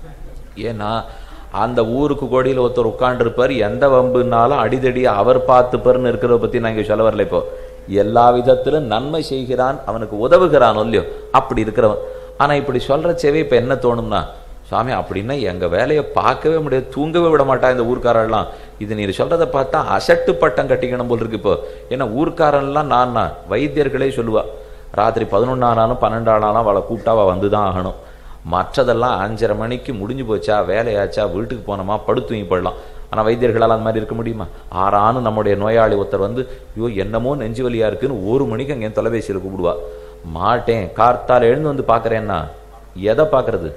S1: ஏன்னா அந்த ஊருக்கு கோடியில் ஒருத்தர் உட்காண்டிருப்பார் எந்த வம்புனாலும் அடிதடியை அவர் பார்த்துப்பார்னு இருக்கிறத பத்தி நான் இங்க சொல்ல வரல இப்போ எல்லா விதத்திலும் நன்மை செய்கிறான் அவனுக்கு உதவுகிறான் இல்லையோ அப்படி இருக்கிறவன் ஆனா இப்படி சொல்ற செவி இப்ப என்ன தோணும்னா சுவாமி அப்படின்னா எங்க வேலையை பார்க்கவே முடியாது தூங்கவே விட மாட்டா இந்த ஊர்க்காரெல்லாம் இது நீர் சொல்றதை பார்த்தா அசட்டு பட்டம் கட்டிக்கணும் போல் இருக்கு இப்போ ஏன்னா ஊர்க்காரன்லாம் நான் நான் வைத்தியர்களே சொல்லுவா ராத்திரி பதினொன்னானாலும் பன்னெண்டானாலும் அவளை கூப்பிட்டா அவள் வந்து தான் ஆகணும் மற்றதெல்லாம் அஞ்சரை மணிக்கு முடிஞ்சு போச்சா வேலையாச்சா வீட்டுக்கு போனோமா படுத்து தூங்கி போடலாம் ஆனால் வைத்தியர்களால் அந்த மாதிரி இருக்க முடியுமா ஆறானு நம்முடைய நோயாளி ஒருத்தர் வந்து ஐயோ என்னமோ நெஞ்சு வலியா இருக்குன்னு ஒரு மணிக்கு அங்கே தொலைபேசியில் கூப்பிடுவா மாட்டேன் கார்த்தால எழுந்து வந்து பார்க்குறேன்னா எதை பார்க்கறது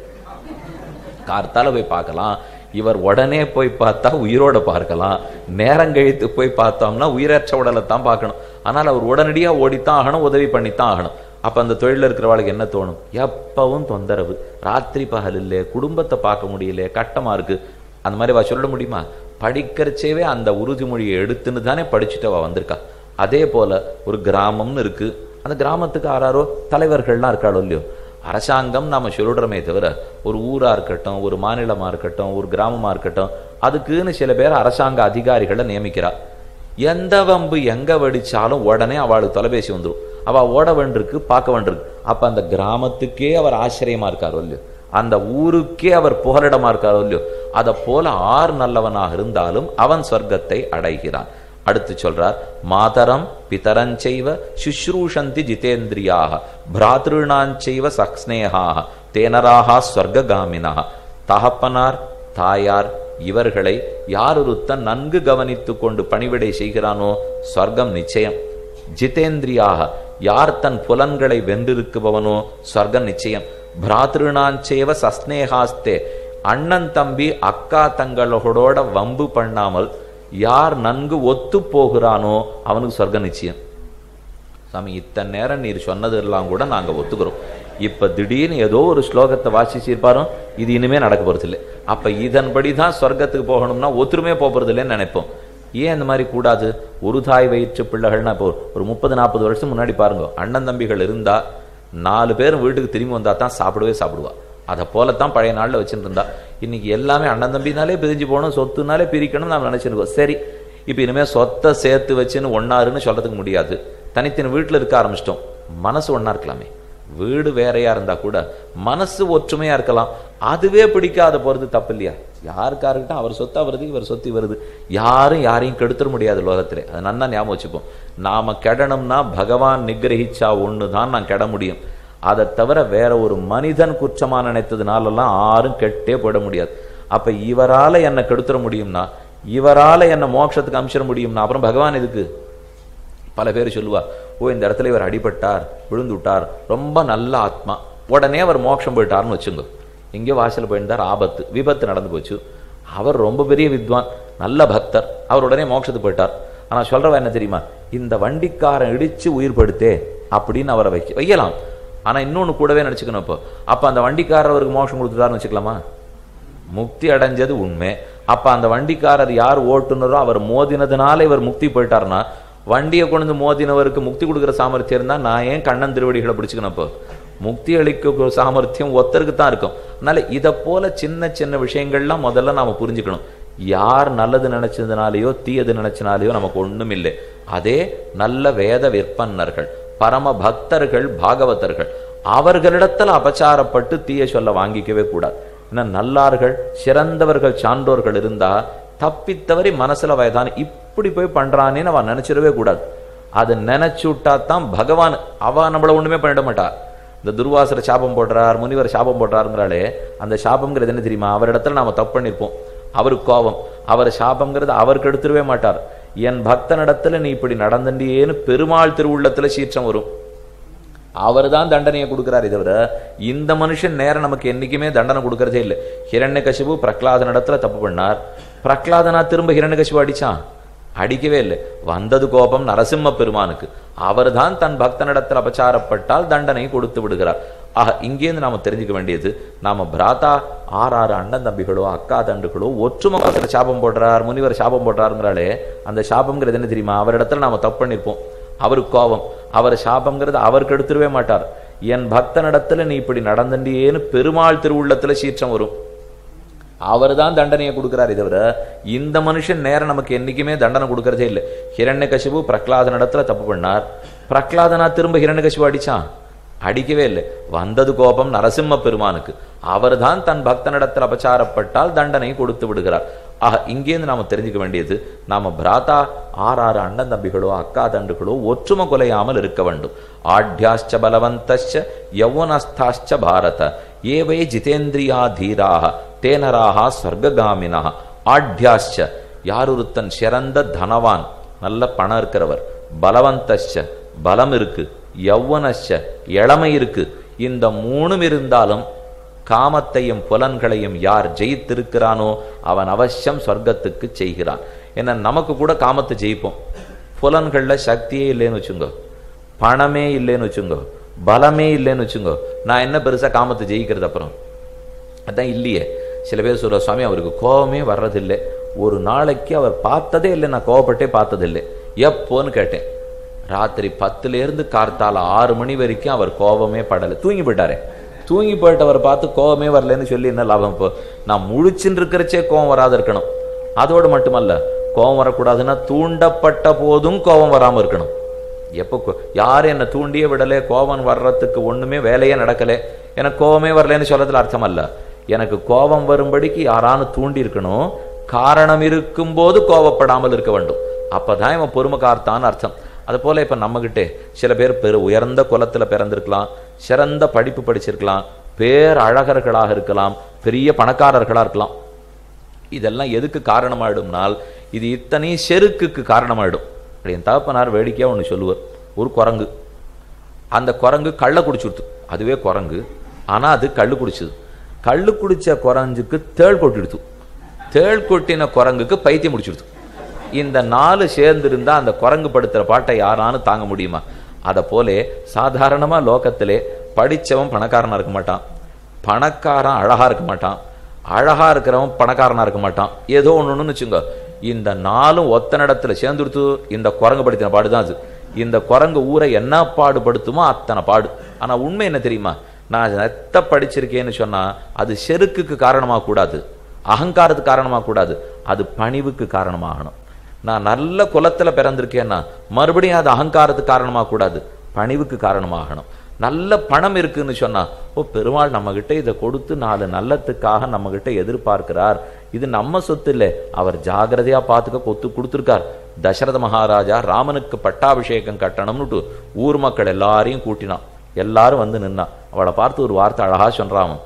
S1: கார்த்தால போய் பார்க்கலாம் இவர் உடனே போய் பார்த்தா உயிரோட பார்க்கலாம் நேரம் கழித்து போய் பார்த்தோம்னா உயிரற்ற உடலை தான் பார்க்கணும் ஆனால் அவர் உடனடியா ஓடித்தான் ஆகணும் உதவி பண்ணித்தான் ஆகணும் அப்ப அந்த தொழில இருக்கிறவளுக்கு என்ன தோணும் எப்பவும் தொந்தரவு ராத்திரி பகல் இல்லை குடும்பத்தை பார்க்க முடியல கட்டமா இருக்கு அந்த மாதிரி வா சொல்ல முடியுமா படிக்கிறச்சேவே அந்த உறுதிமொழியை எடுத்துன்னு தானே படிச்சுட்டு அவ வந்திருக்கா அதே போல ஒரு கிராமம்னு இருக்கு அந்த கிராமத்துக்கு ஆறாரோ தலைவர்கள்லாம் இருக்காளோ இல்லையோ அரசாங்கம் நாம சொல்லிடுறோமே தவிர ஒரு ஊரா இருக்கட்டும் ஒரு மாநிலமா இருக்கட்டும் ஒரு கிராமமா இருக்கட்டும் அதுக்குன்னு சில பேர் அரசாங்க அதிகாரிகளை நியமிக்கிறா எந்த வம்பு எங்க வெடிச்சாலும் உடனே அவளுக்கு தொலைபேசி வந்துடும் அவ ஓட வேண்டிருக்கு பார்க்க வேண்டிருக்கு அப்ப அந்த கிராமத்துக்கே அவர் ஆச்சரியமா இருக்காரோ இல்லையோ அந்த ஊருக்கே அவர் புகலிடமா இருக்காரோ இல்லையோ அதை போல ஆறு நல்லவனாக இருந்தாலும் அவன் சொர்க்கத்தை அடைகிறான் அடுத்து சொல்றார் மாதரம் பிதரஞ்சைவ சுஷ்ரூஷந்தி ஜிதேந்திரியாக பிராத்ருணாஞ்சைவ சக்ஸ்னேகாக தேனராக ஸ்வர்காமினா தகப்பனார் தாயார் இவர்களை யார் ஒருத்தன் நன்கு கவனித்துக் கொண்டு பணிவிடை செய்கிறானோ சொர்க்கம் நிச்சயம் ஜிதேந்திரியாக யார் தன் புலன்களை வென்றிருக்குபவனோ சொர்க்கம் நிச்சயம் பிராத்ருணாஞ்சேவ சஸ்னேகாஸ்தே அண்ணன் தம்பி அக்கா தங்களோட வம்பு பண்ணாமல் யார் நன்கு ஒத்து போகிறானோ அவனுக்கு சொர்க்க நிச்சயம் சாமி இத்தனை நேரம் நீர் சொன்னதெல்லாம் கூட நாங்க ஒத்துக்கிறோம் இப்ப திடீர்னு ஏதோ ஒரு ஸ்லோகத்தை வாசிச்சிருப்பாரோ இது இனிமே நடக்க போறது இல்லை அப்ப இதன்படி தான் சொர்க்கத்துக்கு போகணும்னா ஒத்துருமே போறது இல்லைன்னு நினைப்போம் ஏன் இந்த மாதிரி கூடாது ஒரு தாய் வயிற்று பிள்ளைகள்னா இப்போ ஒரு முப்பது நாற்பது வருஷம் முன்னாடி பாருங்க அண்ணன் தம்பிகள் இருந்தா நாலு பேரும் வீட்டுக்கு திரும்பி வந்தா தான் சாப்பிடவே சாப்பிடுவா அதை போலத்தான் பழைய நாள்ல வச்சுட்டு இருந்தா இன்னைக்கு எல்லாமே அண்ணன் தம்பினாலே பிரிஞ்சு போகணும் சொத்துனாலே பிரிக்கணும் நாம் நினைச்சிருக்கோம் சரி இப்போ இனிமே சொத்தை சேர்த்து வச்சுன்னு ஒன்னாருன்னு சொல்றதுக்கு முடியாது தனித்தனி வீட்டுல இருக்க ஆரம்பிச்சிட்டோம் மனசு ஒண்ணா இருக்கலாமே வீடு வேறையா இருந்தா கூட மனசு ஒற்றுமையா இருக்கலாம் அதுவே பிடிக்காத போறது தப்பு இல்லையா யாருக்காருக்கிட்ட அவர் சொத்து வருது இவர் சொத்து வருது யாரும் யாரையும் கெடுத்துட முடியாது உலகத்திலே அது நன்னா ஞாபகம் வச்சுப்போம் நாம கெடணும்னா பகவான் நிகிரகிச்சா ஒண்ணுதான் நான் கெட முடியும் அதை தவிர வேற ஒரு மனிதன் குற்றமா நினைத்ததுனாலெல்லாம் யாரும் கெட்டே போட முடியாது அப்ப இவரால என்ன கெடுத்துட முடியும்னா இவரால என்ன மோட்சத்துக்கு அமிச்சிட முடியும்னா அப்புறம் பகவான் எதுக்கு பல பேர் சொல்லுவா ஓ இந்த இடத்துல இவர் அடிபட்டார் விழுந்து விட்டார் ரொம்ப நல்ல ஆத்மா உடனே அவர் மோட்சம் போயிட்டார்னு வச்சுங்க எங்கேயோ வாசல் போயிருந்தார் ஆபத்து விபத்து நடந்து போச்சு அவர் ரொம்ப பெரிய வித்வான் நல்ல பக்தர் அவர் உடனே மோட்சத்துக்கு போயிட்டார் ஆனா சொல்றவ என்ன தெரியுமா இந்த வண்டிக்காரன் இடிச்சு உயிர் படுத்தே அப்படின்னு அவரை வைக்க வைக்கலாம் ஆனா இன்னொன்னு கூடவே நினைச்சுக்கணும் இப்போ அப்ப அந்த வண்டிக்காரர் அவருக்கு மோட்சம் கொடுத்துட்டாருன்னு வச்சுக்கலாமா முக்தி அடைஞ்சது உண்மை அப்ப அந்த வண்டிக்காரர் யார் ஓட்டுனரோ அவர் மோதினதுனால இவர் முக்தி போயிட்டாருன்னா வண்டியை கொண்டு மோதினவருக்கு முக்தி கொடுக்குற சாமர்த்தியம் இருந்தா நான் ஏன் கண்ணன் திருவடிகளை பிடிச்சுக்கணும் இப்போ முக்தி அளிக்க சாமர்த்தியம் ஒருத்தருக்கு தான் இருக்கும் அதனால இதை போல சின்ன சின்ன விஷயங்கள்லாம் முதல்ல நாம புரிஞ்சுக்கணும் யார் நல்லது நினைச்சதுனாலயோ தீயது நினைச்சனாலேயோ நமக்கு ஒண்ணும் இல்லை அதே நல்ல வேத விற்பன்னர்கள் பரம பக்தர்கள் பாகவதர்கள் அவர்களிடத்தில் அபச்சாரப்பட்டு தீய சொல்ல வாங்கிக்கவே கூடாது ஏன்னா நல்லார்கள் சிறந்தவர்கள் சான்றோர்கள் இருந்தா தப்பித்தவரை மனசுல வயதான இப்படி போய் பண்றானேன்னு அவன் நினைச்சிடவே கூடாது அது நினைச்சு விட்டா தான் பகவான் அவ நம்மள ஒண்ணுமே பண்ணிட மாட்டா இந்த துர்வாசர சாபம் போடுறார் முனிவர் சாபம் போடுறாருங்கிறாலே அந்த சாபம்ங்கிறது என்ன தெரியுமா அவரிடத்துல நாம தப்பு பண்ணிருப்போம் அவருக்கு கோபம் அவர் சாபம்ங்கிறது அவருக்கு எடுத்துடவே மாட்டார் என் பக்தனிடத்துல நீ இப்படி நடந்தண்டியேன்னு பெருமாள் திருவுள்ளத்துல சீற்றம் வரும் அவர் தான் தண்டனையை கொடுக்கிறார் தவிர இந்த மனுஷன் நேரம் நமக்கு என்னைக்குமே தண்டனை கொடுக்கறதே இல்லை ஹிரண்ய கசிபு பிரகலாதன் இடத்துல தப்பு பண்ணார் பிரகலாதனா திரும்ப ஹிரண்ய கசிபு அடிச்சான் அடிக்கவே இல்லை வந்தது கோபம் நரசிம்ம பெருமானுக்கு அவர் தான் தன் பக்தனிடத்தில் அபச்சாரப்பட்டால் தண்டனை கொடுத்து விடுகிறார் ஆக இங்கேருந்து நாம தெரிஞ்சுக்க வேண்டியது நாம பிராத்தா ஆறு ஆறு அண்ணன் தம்பிகளோ அக்கா தண்டுகளோ ஒற்றுமுகத்துல சாபம் போடுறார் முனிவர் சாபம் போடுறாருங்கிறாலே அந்த சாபம்ங்கிறது என்ன தெரியுமா அவரிடத்துல நாம தப்பு பண்ணிருப்போம் அவருக்கு கோபம் அவர் சாபம்ங்கிறது அவருக்கு எடுத்துடவே மாட்டார் என் பக்தனிடத்துல நீ இப்படி நடந்தண்டியேன்னு பெருமாள் திருவுள்ளத்துல சீற்றம் வரும் அவர் தான் தண்டனையை கொடுக்கிறாரே தவிர இந்த மனுஷன் நேரம் நமக்கு என்னைக்குமே தண்டனை கொடுக்கறதே இல்லை ஹிரண்ய கசிபு பிரகலாதன் இடத்துல தப்பு பண்ணார் பிரகலாதனா திரும்ப ஹிரண்ய கசிபு அடிச்சான் அடிக்கவே இல்லை வந்தது கோபம் நரசிம்ம பெருமானுக்கு அவர் தான் தன் பக்தனிடத்தில் அபச்சாரப்பட்டால் தண்டனை கொடுத்து விடுகிறார் ஆக இங்கேருந்து நாம தெரிஞ்சுக்க வேண்டியது நாம பிராத்தா ஆறு ஆறு அண்ணன் தம்பிகளோ அக்கா தண்டுகளோ ஒற்றுமை கொலையாமல் இருக்க வேண்டும் ஆட்யாச்ச பலவந்தச்ச யௌவனஸ்தாச்ச பாரத ஏவை ஜிதேந்திரியா தீராக தேனராக ஸ்வர்காமினா ஆட்யாச்ச யார் ஒருத்தன் சிறந்த தனவான் நல்ல பணம் இருக்கிறவர் பலவந்தச்ச பலம் இருக்கு யௌவனச்ச இளமை இருக்கு இந்த மூணும் இருந்தாலும் காமத்தையும் புலன்களையும் யார் ஜெயித்திருக்கிறானோ அவன் அவசியம் சொர்க்கத்துக்கு செய்கிறான் ஏன்னா நமக்கு கூட காமத்தை ஜெயிப்போம் புலன்கள்ல சக்தியே இல்லைன்னு வச்சுங்கோ பணமே இல்லைன்னு வச்சுங்கோ பலமே இல்லைன்னு வச்சுங்கோ நான் என்ன பெருசா காமத்தை ஜெயிக்கிறது அப்புறம் அதான் இல்லையே சில பேர் சொல்ற சுவாமி அவருக்கு கோபமே வர்றதில்லை ஒரு நாளைக்கு அவர் பார்த்ததே இல்லை நான் கோவப்பட்டே பார்த்ததில்லை எப்போன்னு கேட்டேன் ராத்திரி பத்துல இருந்து கார்த்தால ஆறு மணி வரைக்கும் அவர் கோபமே படலை தூங்கி போயிட்டாரே தூங்கி போயிட்டவரை பார்த்து கோபமே வரலன்னு சொல்லி என்ன லாபம் இப்போ நான் முழிச்சுன்னு இருக்கிறச்சே கோபம் வராது இருக்கணும் அதோடு மட்டுமல்ல கோபம் வரக்கூடாதுன்னா தூண்டப்பட்ட போதும் கோபம் வராம இருக்கணும் எப்போ கோ- யாரும் என்னை தூண்டியே விடலே கோபம் வர்றதுக்கு ஒண்ணுமே வேலையே நடக்கலே எனக்கு கோபமே வரலன்னு சொல்லதுல அர்த்தம் அல்ல எனக்கு கோபம் வரும்படிக்கு யாரானு தூண்டி இருக்கணும் காரணம் இருக்கும்போது கோபப்படாமல் இருக்க வேண்டும் அப்பதான் இவன் பொறுமைக்கார்த்தான்னு அர்த்தம் அது போல இப்ப நம்மகிட்டே சில பேர் பெரு உயர்ந்த குலத்துல பிறந்திருக்கலாம் சிறந்த படிப்பு படிச்சிருக்கலாம் பேர் அழகர்களாக இருக்கலாம் பெரிய பணக்காரர்களா இருக்கலாம் இதெல்லாம் எதுக்கு காரணமாயிடும்னால் இது இத்தனையும் செருக்குக்கு காரணமாயிடும் அப்படி என் தகப்பனார் வேடிக்கையா ஒன்று சொல்லுவார் ஒரு குரங்கு அந்த குரங்கு கள்ள குடிச்சுடுத்து அதுவே குரங்கு ஆனா அது கள்ளு குடிச்சது கள்ளு குடிச்ச குரங்குக்கு தேள் கொட்டிடுத்து தேள் கொட்டின குரங்குக்கு பைத்தியம் முடிச்சுடுத்து இந்த நாலு சேர்ந்து இருந்தா அந்த குரங்கு படுத்துற பாட்டை யாரானு தாங்க முடியுமா அதை போலே சாதாரணமா லோகத்திலே படிச்சவன் பணக்காரனா இருக்க மாட்டான் பணக்காரன் அழகா இருக்க மாட்டான் அழகா இருக்கிறவன் பணக்காரனா இருக்க மாட்டான் ஏதோ ஒண்ணுன்னு வச்சுங்க இந்த நாலும் ஒத்த நடத்துல சேர்ந்துடுத்து இந்த குரங்கு படுத்தின பாடுதான் அது இந்த குரங்கு ஊரை என்ன பாடுபடுத்துமோ அத்தனை பாடு ஆனா உண்மை என்ன தெரியுமா நான் எத்த படிச்சிருக்கேன்னு சொன்னா அது செருக்குக்கு காரணமா கூடாது அகங்காரத்துக்கு காரணமா கூடாது அது பணிவுக்கு காரணமாகணும் நான் நல்ல குலத்துல பிறந்திருக்கேன்னா மறுபடியும் அது அகங்காரத்துக்கு காரணமா கூடாது பணிவுக்கு காரணமாகணும் நல்ல பணம் இருக்குன்னு சொன்னா ஓ பெருமாள் நம்ம கிட்ட இதை கொடுத்து நாலு நல்லத்துக்காக நம்ம கிட்ட எதிர்பார்க்கிறார் இது நம்ம சொத்து இல்லை அவர் ஜாகிரதையா பார்த்துக்க கொத்து கொடுத்துருக்கார் தசரத மகாராஜா ராமனுக்கு பட்டாபிஷேகம் கட்டணும்னுட்டு ஊர் மக்கள் எல்லாரையும் கூட்டினான் எல்லாரும் வந்து நின்னான் அவளை பார்த்து ஒரு வார்த்தை அழகா சொல்றாமன்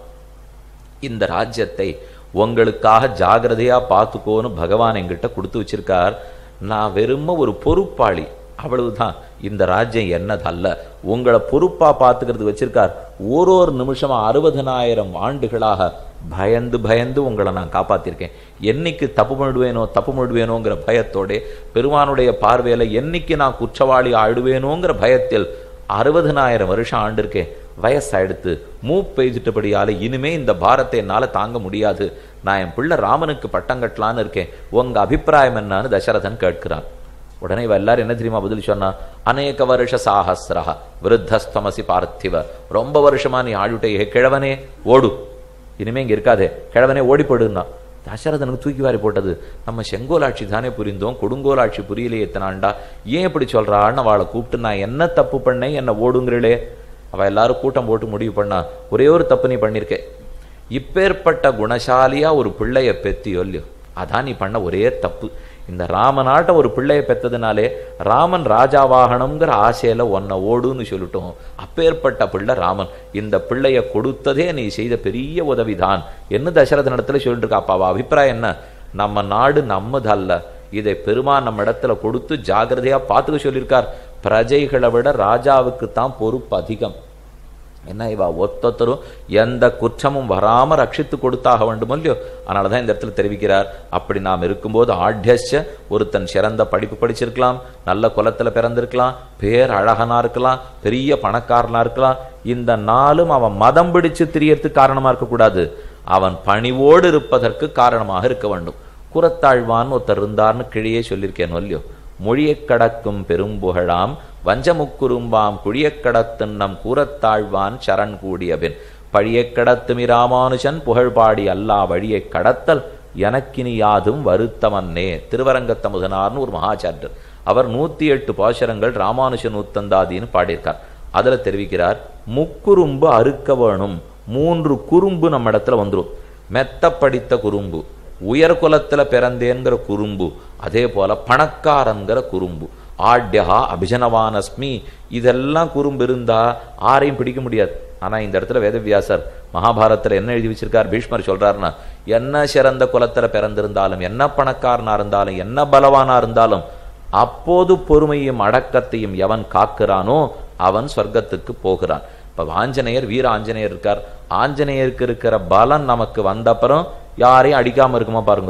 S1: இந்த ராஜ்யத்தை உங்களுக்காக ஜாகிரதையா பார்த்துக்கோன்னு பகவான் என்கிட்ட கொடுத்து வச்சிருக்கார் நான் வெறும ஒரு பொறுப்பாளி அவ்வளவுதான் இந்த ராஜ்யம் என்னதல்ல உங்களை பொறுப்பா பார்த்துக்கிறது வச்சிருக்கார் ஒரு ஒரு நிமிஷமா அறுபதனாயிரம் ஆண்டுகளாக பயந்து பயந்து உங்களை நான் காப்பாத்திருக்கேன் என்னைக்கு தப்பு பண்ணிடுவேனோ தப்பு பண்ணிடுவேனோங்கிற பயத்தோட பெருமானுடைய பார்வையில என்னைக்கு நான் குற்றவாளி ஆயிடுவேனோங்கிற பயத்தில் அறுபதனாயிரம் வருஷம் ஆண்டிருக்கேன் வயசாயிடுத்து மூப்பெய்திட்டபடியால இனிமே இந்த பாரத்தை என்னால தாங்க முடியாது நான் என் பிள்ளை ராமனுக்கு பட்டம் கட்டலான்னு இருக்கேன் உங்க அபிப்பிராயம் என்னன்னு தசரதன் கேட்கிறான் உடனே இவ எல்லாரும் என்ன தெரியுமா பதில் சொன்னா அநேக வருஷ சாகசிரா விருத்தஸ்தமசி பார்த்திவ ரொம்ப வருஷமா நீ ஆளுட்டே "ஏ கிழவனே ஓடு இனிமே இங்க இருக்காதே கிழவனே ஓடி போடுன்னா தசரதனுக்கு தூக்கி வாரி போட்டது நம்ம செங்கோலாட்சி தானே புரிந்தோம் கொடுங்கோலாட்சி புரியலையே எத்தனாண்டா ஏன் இப்படி சொல்றான்னு அவளை கூப்பிட்டு நான் என்ன தப்பு பண்ணேன் என்ன ஓடுங்கிறளே அவ எல்லாரும் கூட்டம் போட்டு முடிவு பண்ணா ஒரே ஒரு தப்பு நீ பண்ணிருக்க இப்பேற்பட்ட குணசாலியா ஒரு பிள்ளைய பெத்தியோ இல்லையோ அதான் நீ பண்ண ஒரே தப்பு இந்த ராமனாட்ட ஒரு பிள்ளைய பெத்ததுனாலே ராமன் ராஜாவாகணுங்கிற ஆசையில உன்னை ஓடுன்னு சொல்லிட்டோம் அப்பேற்பட்ட பிள்ளை ராமன் இந்த பிள்ளைய கொடுத்ததே நீ செய்த பெரிய உதவிதான் என்ன தசரத இடத்துல சொல்லிட்டு இருக்கா அப்பா அவ அபிப்பிராயம் என்ன நம்ம நாடு நம்மதல்ல இதை பெருமான் நம்ம இடத்துல கொடுத்து ஜாகிரதையா பார்த்துக்க சொல்லியிருக்கார் பிரஜைகளை விட ராஜாவுக்கு தான் பொறுப்பு அதிகம் என்ன இவா ஒத்தொத்தரும் எந்த குற்றமும் வராம ரட்சித்து கொடுத்தாக வேண்டும் இல்லையோ அதனாலதான் இந்த இடத்துல தெரிவிக்கிறார் அப்படி நாம் இருக்கும்போது ஆட்யஸ்ய ஒருத்தன் சிறந்த படிப்பு படிச்சிருக்கலாம் நல்ல குலத்துல பிறந்திருக்கலாம் பேர் அழகனா இருக்கலாம் பெரிய பணக்காரனா இருக்கலாம் இந்த நாளும் அவன் மதம் பிடிச்சு திரியறதுக்கு காரணமா இருக்கக்கூடாது அவன் பணிவோடு இருப்பதற்கு காரணமாக இருக்க வேண்டும் குரத்தாழ்வான் ஒருத்தர் இருந்தார்னு கிழியே சொல்லியிருக்கேன் இல்லையோ மொழியக் கடக்கும் பெரும்புகழாம் வஞ்சமுக்குறும்பாம் குழியக் கடத்தும் நம் கூறத்தாழ்வான் சரண் கூடியபின் பழியக் கடத்துமி ராமானுஜன் புகழ்பாடி அல்லா வழியைக் கடத்தல் எனக்கினி யாதும் வருத்தமன்னே திருவரங்கத்தமுதனார்னு ஒரு மகாச்சாரியர் அவர் நூத்தி எட்டு பாசுரங்கள் ராமானுஜ நூத்தந்தாதின்னு பாடியிருக்கார் அதுல தெரிவிக்கிறார் முக்குறும்பு அறுக்க வேணும் மூன்று குறும்பு நம்ம இடத்துல வந்துரும் மெத்த படித்த குறும்பு உயர் குலத்துல பிறந்தேங்கிற குறும்பு அதே போல பணக்காரங்கிற குறும்பு ஆட்யா அபிஜனவானஸ்மி இதெல்லாம் குறும்பு இருந்தா ஆரையும் பிடிக்க முடியாது ஆனா இந்த இடத்துல வேதவியாசர் மகாபாரதத்துல என்ன எழுதி வச்சிருக்கார் பீஷ்மர் சொல்றாருன்னா என்ன சிறந்த குலத்துல பிறந்திருந்தாலும் என்ன பணக்காரனா இருந்தாலும் என்ன பலவானா இருந்தாலும் அப்போது பொறுமையும் அடக்கத்தையும் எவன் காக்கிறானோ அவன் சொர்க்கத்துக்கு போகிறான் இப்ப ஆஞ்சநேயர் வீர ஆஞ்சநேயர் இருக்கார் ஆஞ்சநேயருக்கு இருக்கிற பலன் நமக்கு வந்தப்புறம் யாரையும் அடிக்காம இருக்குமா பாருங்க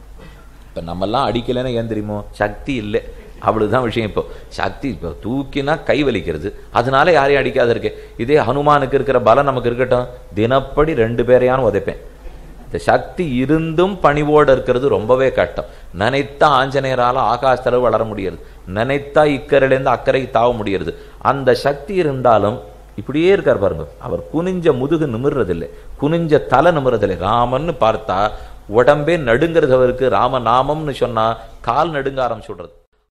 S1: இப்ப நம்மெல்லாம் அடிக்கலைன்னா ஏன் தெரியுமோ சக்தி இல்லை அவ்வளவுதான் விஷயம் இப்போ சக்தி இப்போ தூக்கினா கை வலிக்கிறது அதனால யாரையும் அடிக்காத இருக்கேன் இதே ஹனுமானுக்கு இருக்கிற பலம் நமக்கு இருக்கட்டும் தினப்படி ரெண்டு பேரையானு உதைப்பேன் இந்த சக்தி இருந்தும் பணிவோடு இருக்கிறது ரொம்பவே கஷ்டம் நினைத்தா ஆஞ்சநேயரால ஆகாசத்தளவு வளர முடியாது நினைத்தா இக்கரையிலேருந்து அக்கறைக்கு தாவ முடியாது அந்த சக்தி இருந்தாலும் இப்படியே இருக்கார் பாருங்க அவர் குனிஞ்ச முதுகு நிமிர்றதில்லை குனிஞ்ச தலை நிமிர்றதில்லை ராமன்னு பார்த்தா உடம்பே நடுங்கிறது அவருக்கு ராமநாமம்னு சொன்னா கால் நடுங்க ஆரம்பிச்சுடுறது